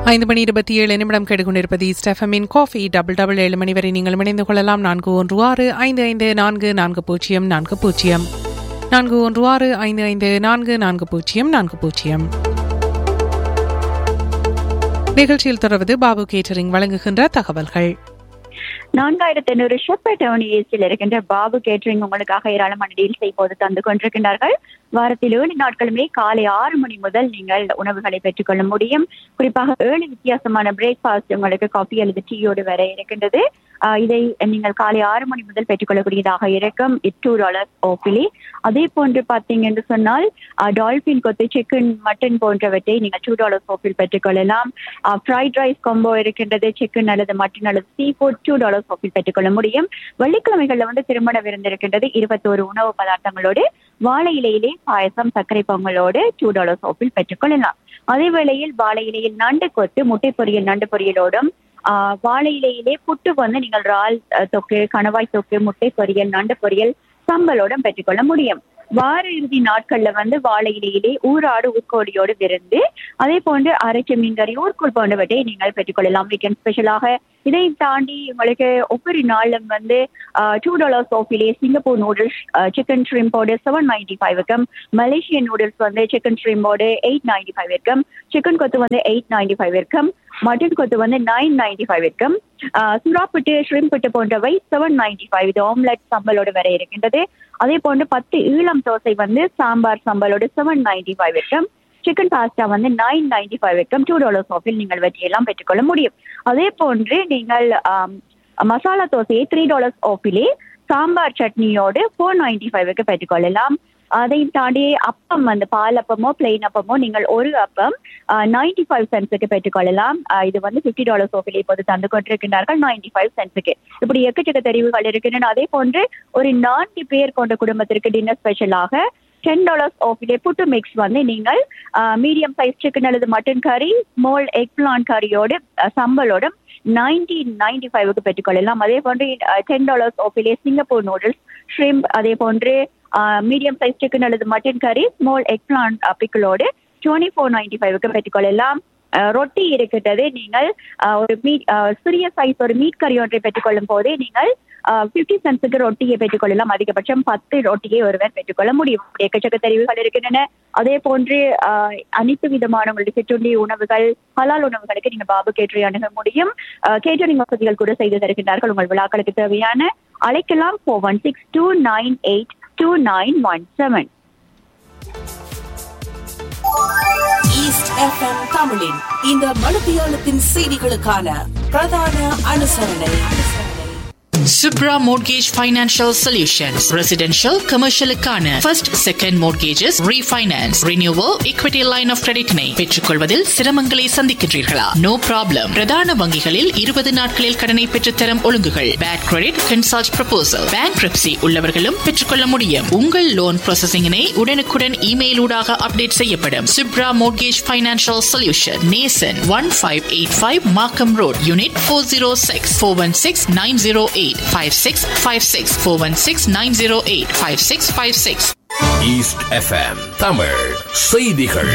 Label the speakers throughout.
Speaker 1: ஐந்து மணி இருபத்தி ஏழு நிமிடம் கேட்டுக்கொண்டிருப்பது ஸ்டெஃபமின் காஃபி டபுள் டபுள் ஏழு மணி வரை நீங்கள் இணைந்து கொள்ளலாம் நான்கு ஒன்று ஆறு ஐந்து ஐந்து நான்கு நான்கு பூஜ்ஜியம் நான்கு பூஜ்ஜியம் நான்கு ஒன்று ஆறு ஐந்து ஐந்து நான்கு நான்கு பூஜ்ஜியம் நான்கு பூஜ்ஜியம் நிகழ்ச்சியில் தொடர்வது பாபு கேட்டரிங் வழங்குகின்ற தகவல்கள்
Speaker 2: நான்காயிரத்தி ஐநூறு ஷெப்பர் டவுன் ஏசியில் இருக்கின்ற பாபு கேட்டரிங் உங்களுக்காக ஏராளமான டீல்ஸை இப்போது தந்து கொண்டிருக்கின்றார்கள் வாரத்தில் ஏழு நாட்களுமே காலை ஆறு மணி முதல் நீங்கள் உணவுகளை பெற்றுக்கொள்ள முடியும் குறிப்பாக ஏழு வித்தியாசமான பிரேக்ஃபாஸ்ட் உங்களுக்கு காஃபி அல்லது டீயோடு வர இருக்கின்றது ஆஹ் இதை நீங்கள் காலை ஆறு மணி முதல் பெற்றுக்கொள்ளக்கூடியதாக இருக்கும் டூ டாலர்ஸ் ஓஃபிலி அதே போன்று பார்த்தீங்க என்று சொன்னால் டால்பின் கொத்து சிக்கன் மட்டன் போன்றவற்றை நீங்கள் டூ டாலர்ஸ் ஓஃபில் பெற்றுக்கொள்ளலாம் ஃப்ரைட் ரைஸ் காம்போ இருக்கின்றது சிக்கன் அல்லது மட்டன் அல்லது சீ ஃபுட் டூ டாலர்ஸ் ஓஃபில் பெற்றுக்கொள்ள முடியும் வெள்ளிக்கிழமைகள்ல வந்து திருமண விருந்து இருக்கின்றது இருபத்தோரு உணவு பதார்த்தங்களோடு வாழை இலையிலே பாயசம் சர்க்கரை பொங்கலோடு டூ டாலர்ஸ் ஓஃபில் பெற்றுக்கொள்ளலாம் அதே வேளையில் வாழை இலையில் நண்டு கொத்து முட்டை பொரியல் நண்டு பொரியலோடும் ஆஹ் வாழை இலையிலே புட்டு வந்து நீங்கள் இறால் அஹ், தொக்கு கணவாய் தொக்கு முட்டை பொரியல் நண்டு பொரியல் சம்பலோடும் பெற்றுக்கொள்ள முடியும் வார இறுதி நாட்கள்ல வந்து வாழை இலையிலே ஊராடு ஊர்கோடியோடு விருந்து அதே போன்று அரைச்ச மீன்கறி ஊர்கூழ் போன்றவற்றை நீங்கள் பெற்றுக்கொள்ளலாம் வீக்கெண்ட் ஸ்பெஷலாக இதை தாண்டி உங்களுக்கு ஒவ்வொரு நாளும் வந்து டூ டாலர்ஸ் ஆஃபிலே சிங்கப்பூர் நூடுல்ஸ் சிக்கன் ஷ்ரிம்போடு செவன் நைன்டி ஃபைவ் இருக்கும் மலேசியன் நூடுல்ஸ் வந்து சிக்கன் ஷ்ரிம்போடு எயிட் நைன்டி ஃபைவ் இருக்கும் சிக்கன் கொத்து வந்து எயிட் நைன்டி ஃபைவ் இருக்கும் மட்டன் கொத்து வந்து நைன் நைன்டி ஃபைவ் இருக்கும் ஆஹ் சுறாப்புட்டு ஷ்ரிம்புட்டு போன்றவை செவன் நைன்டி ஃபைவ் இது ஆம்லெட் சம்பலோடு வர இருக்கின்றது அதே போன்று பத்து ஈழம் தோசை வந்து சாம்பார் சம்பலோடு செவன் நைன்டி ஃபைவ் இருக்கும் சிக்கன் பாஸ்டா வந்து நைன் நைன்டி ஃபைவ் இருக்கும் டூ டாலர்ஸ் ஆஃபில் நீங்கள் வெற்றியெல்லாம் பெற்றுக்கொள்ள முடியும் அதே போன்று நீங்கள் ஆம், மசாலா தோசையை த்ரீ டாலர்ஸ் ஆஃபிலே சாம்பார் சட்னியோடு ஃபோர் நைன்டி ஃபைவ்க்கு பெற்றுக்கொள்ளலாம் அதையும் தாண்டி அப்பம் வந்து பால் அப்பமோ பிளெயின் அப்பமோ நீங்கள் ஒரு அப்பம் நைன்டி ஃபைவ் சென்ட்ஸுக்கு பெற்றுக்கொள்ளலாம் ஆஹ் இது வந்து ஃபிஃப்டி டாலர்ஸ் ஓஃபில் இப்போது தந்து கொண்டிருக்கின்றார்கள் நைன்டி ஃபைவ் சென்ட்ஸுக்கு இப்படி எக்கச்சக்க தெரிவுகள் இருக்கின்றன அதே போன்று ஒரு நான்கு பேர் கொண்ட குடும்பத்திற்கு டின்னர் ஸ்பெஷலாக டென் டாலர்ஸ் ஆஃபிலே புட்டு மிக்ஸ் வந்து நீங்கள் மீடியம் சைஸ் சிக்கன் அல்லது மட்டன் கறி ஸ்மால் எக் பிளான் கறியோடு அஹ், சம்பலோட நைன்டீன் நைன்டி ஃபைவ்க்கு பெற்றுக்கொள்ளலாம் அதே போன்று டென் டாலர்ஸ் ஆஃபிலே சிங்கப்பூர் நூடுல்ஸ் ஷ்ரிம்ப் அதே போன்று மீடியம் சைஸ் சிக்கன் அல்லது மட்டன் கறி ஸ்மால் எக் பிளான் பிக்கிளோடு டுவெண்ட்டி ஃபோர் நைன்டி ஃபைவ்க்கு பெற்றுக்கொள்ளலாம் அஹ், ரொட்டி இருக்கிறது நீங்கள் அஹ், ஒரு மீட் சிறிய சைஸ் ஒரு மீட் கறி ஒன்றை பெற்றுக்கொள்ளும் போதே நீங்கள் ஃபிஃப்டி சென்ட்ஸுக்கு ரொட்டியை பெற்றுக்கொள்ளலாம் அதிகபட்சம் பத்து ரொட்டியை ஒருவர் பெற்றுக்கொள்ள முடியும் இப்படி எக்கச்சக்க தெரிவுகள் இருக்கின்றன அதே போன்று ஆஹ், அனைத்து விதமான உங்களுடைய சிற்றுண்டி உணவுகள் ஹலால் உணவுகளுக்கு நீங்க பாபு கேட்டரி அணுக முடியும் கேட்டரிங் வசதிகள் கூட செய்து தருகின்றார்கள் உங்கள் விழாக்களுக்கு தேவையான அழைக்கலாம் four one six two nine eight two nine one seven
Speaker 3: East FM தமிழின் இந்த மணித்தியாலத்தின் செய்திகளுக்கான பிரதான அனுசரணை
Speaker 4: Subra Mortgage Financial Solutions. Residential, commercial க்கான first, second mortgages, refinance, renewal, equity line of credit னை பெற்றுக்கொள்வதில் சிரமங்களை சந்திக்கின்றீர்களா நோ ப்ராப்ளம் பிரதான வங்கிகளில் இருபது நாட்களில் கடனை பெற்றுத்தரும் ஒழுங்குகள் bad credit consult proposal bankruptcy உள்ளவர்களும் பெற்றுக்கொள்ள முடியும் உங்கள் லோன் ப்ராசஸிங்கினை உடனுக்குடன் இமெயில் ஊடாக அப்டேட் செய்யப்படும் Subra Mortgage Financial Solution நேசன் one five eight five Markham road unit four zero six four one six nine zero eight five six five six four one six nine zero eight five six five six
Speaker 5: East FM Tamil செய்திகள்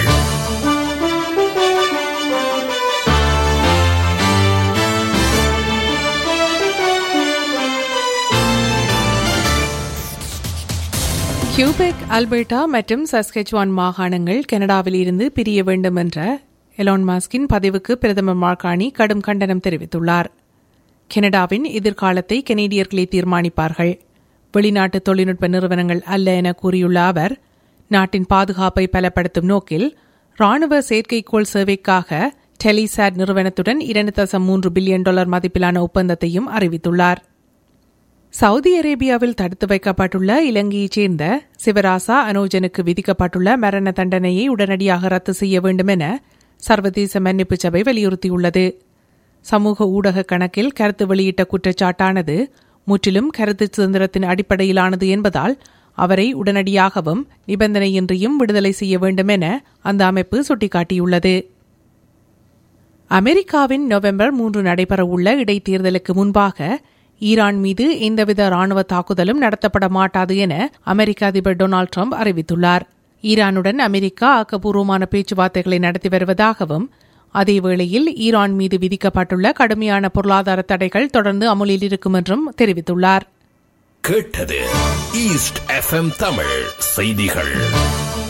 Speaker 1: Quebec Alberta மற்றும் சஸ்கெச்வான் மாகாணங்கள் கனடாவில் இருந்து பிரிய வேண்டும் என்ற Elon மாஸ்கின் பதிவுக்கு பிரதமர் மார்கானி கடும் கண்டனம் தெரிவித்துள்ளார் கனடாவின் எதிர்காலத்தை கனேடியர்களே தீர்மானிப்பார்கள் வெளிநாட்டு தொழில்நுட்ப நிறுவனங்கள் அல்ல என கூறியுள்ள அவர் நாட்டின் பாதுகாப்பை பலப்படுத்தும் நோக்கில் ராணுவ செயற்கைக்கோள் சேவைக்காக டெலிசாட் நிறுவனத்துடன் இரண்டு தசம் மூன்று பில்லியன் டாலர் மதிப்பிலான ஒப்பந்தத்தையும் அறிவித்துள்ளார் சவுதி அரேபியாவில் தடுத்து வைக்கப்பட்டுள்ள இலங்கையைச் சேர்ந்த சிவராசா அனோஜனுக்கு விதிக்கப்பட்டுள்ள மரண தண்டனையை உடனடியாக ரத்து செய்ய வேண்டும் என சர்வதேச மன்னிப்பு சபை வலியுறுத்தியுள்ளது சமூக ஊடக கணக்கில் கருத்து வெளியிட்ட குற்றச்சாட்டானது முற்றிலும் கருத்து சுதந்திரத்தின் அடிப்படையிலானது என்பதால் அவரை உடனடியாகவும் நிபந்தனையின்றியும் விடுதலை செய்ய வேண்டும் என அந்த அமைப்பு சுட்டிக்காட்டியுள்ளது அமெரிக்காவின் நவம்பர் மூன்று நடைபெறவுள்ள இடைத்தேர்தலுக்கு முன்பாக ஈரான் மீது எந்தவித ராணுவ தாக்குதலும் நடத்தப்பட மாட்டாது என அமெரிக்க அதிபர் டொனால்டு ட்ரம்ப் அறிவித்துள்ளார் ஈரானுடன் அமெரிக்கா ஆக்கப்பூர்வமான பேச்சுவார்த்தைகளை நடத்தி வருவதாகவும் அதேவேளையில் ஈரான் மீது விதிக்கப்பட்டுள்ள கடுமையான பொருளாதார தடைகள் தொடர்ந்து அமுலில் இருக்கும் என்றும் தெரிவித்துள்ளார்
Speaker 5: கேட்டது ஈஸ்ட் எஃப்எம் தமிழ் செய்திகள்